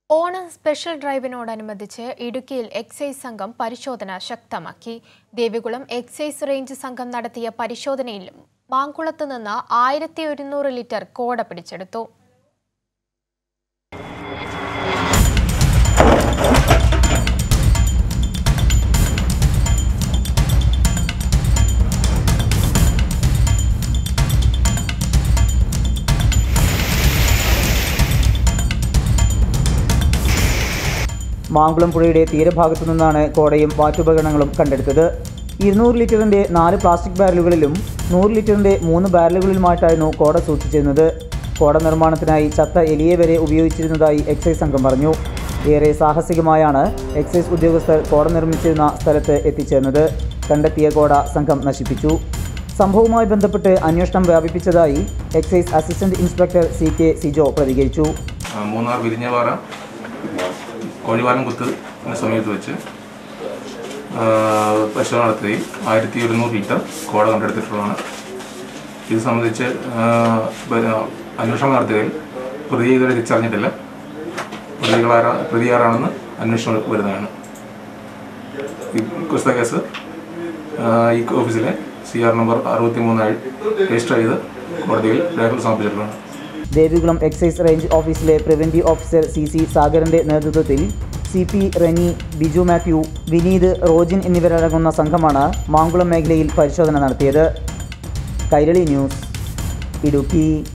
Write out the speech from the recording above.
Onam special ഡ്രൈവിനോടനുബന്ധിച്ച് ഇടുക്കിയിൽ excise സംഘം പരിശോധന ശക്തമാക്കി ദേവികുളം എക്സൈസ് റേഞ്ച് സംഘം നടത്തിയ പരിശോധനയിൽ മാങ്കുളത്ത് നിന്ന് ആയിരത്തി ഒരുന്നൂറ് ലിറ്റർ കോട പിടിച്ചെടുത്തു മാങ്കുളം പുഴയുടെ തീരഭാഗത്തു നിന്നാണ് കോടയും വാറ്റുപകരണങ്ങളും കണ്ടെടുത്തത് ഇരുന്നൂറ് ലിറ്ററിന്റെ നാല് പ്ലാസ്റ്റിക് ബാരലുകളിലും നൂറ് ലിറ്ററിന്റെ മൂന്ന് ബാരലുകളിലുമായിട്ടായിരുന്നു കോട സൂക്ഷിച്ചിരുന്നത് കോട നിർമ്മാണത്തിനായി ചത്ത എലിയെ വരെ ഉപയോഗിച്ചിരുന്നതായി എക്സൈസ് സംഘം പറഞ്ഞു ഏറെ സാഹസികമായാണ് എക്സൈസ് ഉദ്യോഗസ്ഥർ കോട നിർമ്മിച്ചിരുന്ന സ്ഥലത്ത് എത്തിച്ചേർന്നത് കണ്ടെത്തിയ കോട സംഘം നശിപ്പിച്ചു സംഭവവുമായി ബന്ധപ്പെട്ട് അന്വേഷണം വ്യാപിപ്പിച്ചതായി excise assistant inspector C K Sijo പ്രതികരിച്ചു ആ, മൂന്നാർ വിരിഞ്ഞപാറ കോഴിവാലം കുത്ത് എന്ന സമയത്ത് വെച്ച് ആ, പരിശോധന നടത്തുകയും ആയിരത്തി ഒരുന്നൂറ് ലിറ്റർ കോട കണ്ടെടുത്തിട്ടുള്ളതാണ് ഇത് സംബന്ധിച്ച് ആ, ബ- അന്വേഷണം നടത്തുകയും പ്രതി ഇതുവരെ തിരിച്ചറിഞ്ഞിട്ടില്ല പ്രതികളാരാ പ്രതി ആരാണെന്ന് അന്വേഷണം വരുന്നതാണ് ഈ കുസ്ത കേസ് ആ, ഈ ഓഫീസിലെ സി ആർ നമ്പർ അറുപത്തി മൂന്നായി രജിസ്റ്റർ ചെയ്ത് കോടതിയിൽ രേഖകൾ സമർപ്പിച്ചിട്ടുള്ളതാണ് ദേവികുളം എക്സൈസ് റേഞ്ച് ഓഫീസിലെ പ്രിവന്റീവ് ഓഫീസർ സി സി സാഗറിന്റെ നേതൃത്വത്തിൽ സി പി റെനി ബിജു മാത്യു വിനീത് റോജിൻ എന്നിവരടങ്ങുന്ന സംഘമാണ് മാങ്കുളം മേഖലയിൽ പരിശോധന നടത്തിയത് കൈരളി ന്യൂസ് ഇടുക്കി